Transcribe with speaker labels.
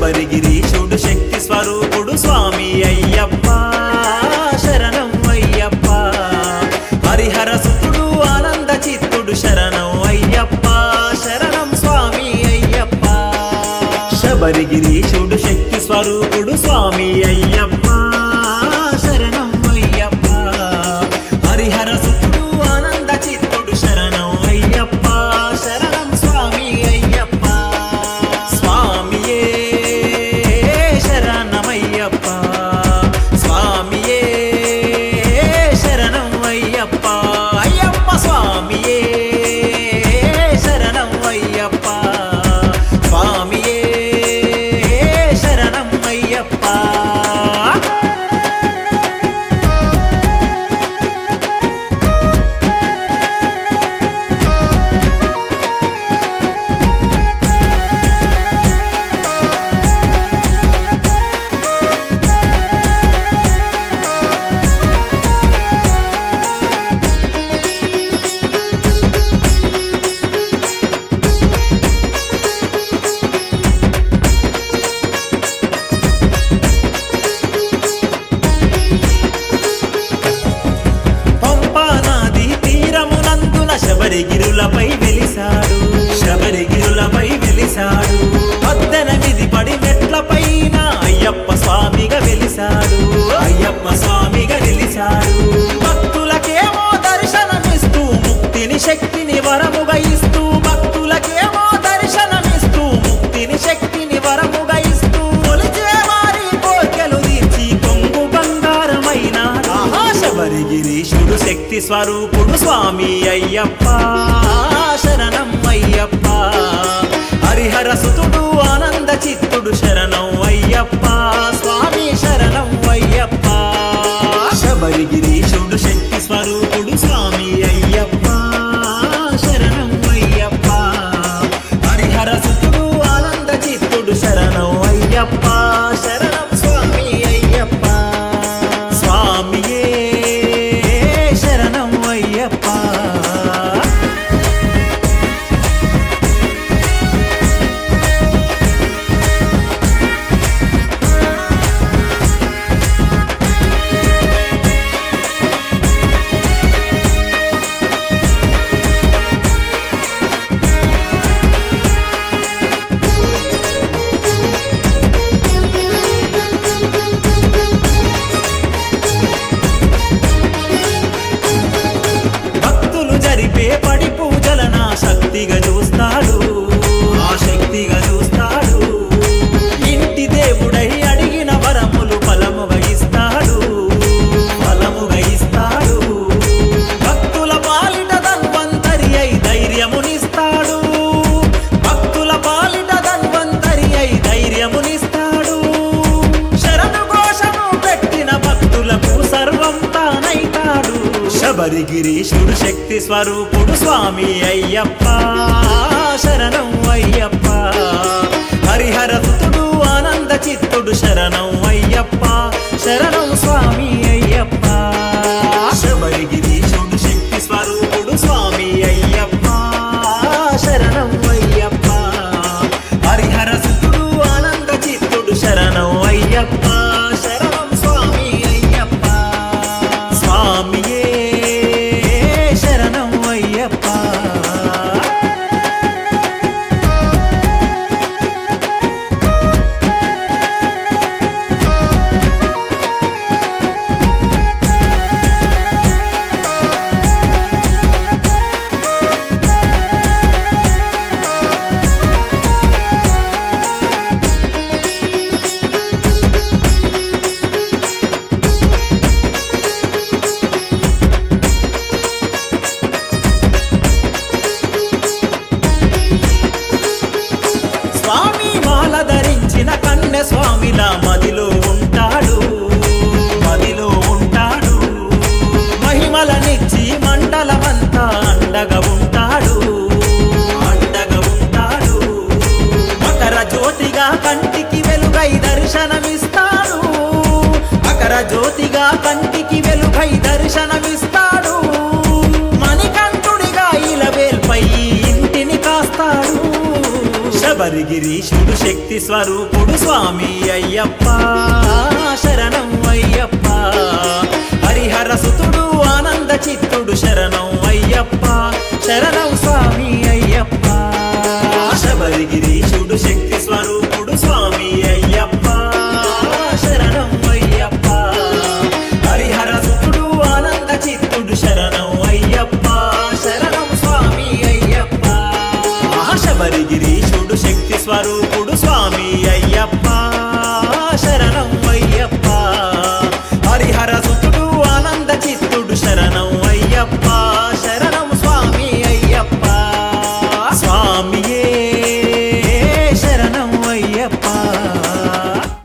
Speaker 1: శబరిగిరీశుడు శక్తి స్వరూపుడు స్వామి అయ్యప్ప శరణం అయ్యప్ప హరిహర సుతుడు ఆనంద చిత్తుడు శరణం అయ్యప్ప శరణం స్వామి అయ్యప్ప శబరిగిరీశుడు శక్తి స్వరూపుడు స్వామి అయ్యప్ప శరణం అయ్యప్ప హరిహర సుతుడు ఆనంద చిత్తుడు శరణం అయ్యప్ప శరణం స్వామి అయ్యప్ప స్వామియే శరణమయ్యప్ప స్వామియే శరణం అయ్యప్ప అయ్యప్ప స్వామియే శరణం అయ్యప్ప స్వామియే శరణం అయ్యప్ప పంపా నది తీరమునందున శబరిగిరులపై వెలిసాడు శబరిగిరులపై వెలిసాడు పద్దెనిమిది పడి మెట్లపైన అయ్యప్ప స్వామిగా వెలిసాడు అయ్యప్ప స్వామిగా వెలిసాడు భక్తులకేమో దర్శనమిస్తూ ముక్తిని శక్తిని వరముగా ఇస్తూ భక్తులకేమో దర్శనమిస్తూ ముక్తిని శక్తిని వరముగా ఇస్తూ కొలిచే వారి కోర్కెలు తీర్చి కొంగు బంగారమైన ఆహా శబరిగిరీశుడు శక్తి స్వరూపుడు స్వామి అయ్యప్ప శరణం అయ్యప్ప హరిహర సుతుడు ఆనంద చిత్తుడు శరణం అయ్యప్ప స్వామి శరణం అయ్యప్ప శబరిగిరీశుడు శక్తి స్వరూపుడు స్వామి అయ్యప్ప శరణం అయ్యప్ప హరిహర సుతుడు ఆనంద చిత్తుడు శరణం అయ్యప్ప శరణం స్వామి అయ్యప్ప స్వామియే శరణం అయ్యప్ప భక్తులు జరిపే పడి పూజల నా శక్తిగా చూస్తాడు ఆ శక్తిగా చూస్తాడు ఇంటి దేవుడై అడిగిన వరములు ఫలముగా ఇస్తాడు ఫలముగా ఇస్తాడు భక్తుల పాలిట ధన్వంతరి అయి ధైర్యమునిస్తాడు భక్తుల పాలిట ధన్వంతరి అయి ధైర్యమునిస్తాడు శరణు ఘోషము పెట్టిన భక్తులకు సర్వం తానైతాడు శబరిగిరీశుడు శక్తి స్వరూపుడు స్వామి అయ్యప్ప శరణం అయ్యప్ప హరిహర సుతుడు ఆనంద చిత్తుడు శరణం అయ్యప్ప శరణం స్వామి అయ్యప్ప శబరిగిరీశుడు శక్తి స్వరూపుడు స్వామి అయ్యప్ప శరణం అయ్యప్ప హరిహర సుతుడు ఆనంద చిత్తుడు శరణం అయ్యప్ప శరణం స్వామి అయ్యప్ప స్వామియే శరణం అయ్యప్ప స్వామి మాల ధరించిన కన్య స్వామిలా మదిలో ఉంటాడు మదిలో ఉంటాడు మహిమలనిచ్చి మండలమంతా అండగా ఉంటాడు అండగా ఉంటాడు మకర జ్యోతిగా కంటికి వెలుగై దర్శనమిస్తాడు మకర జ్యోతిగా కంటికి వెలుగై దర్శనమిస్తాడు మణికంఠుడిగా ఇలవేల్పై ఇంటిని కాస్తాడు శబరి శబరిగిరీశుడు శక్తి స్వరూపుడు స్వామి అయ్యప్ప శరణం అయ్యప్ప హరిహర సుతుడు ఆనంద చిత్తుడు శరణం అయ్యప్ప శరణం స్వామి అయ్యప్ప శబరిగిరీశుడు శక్తి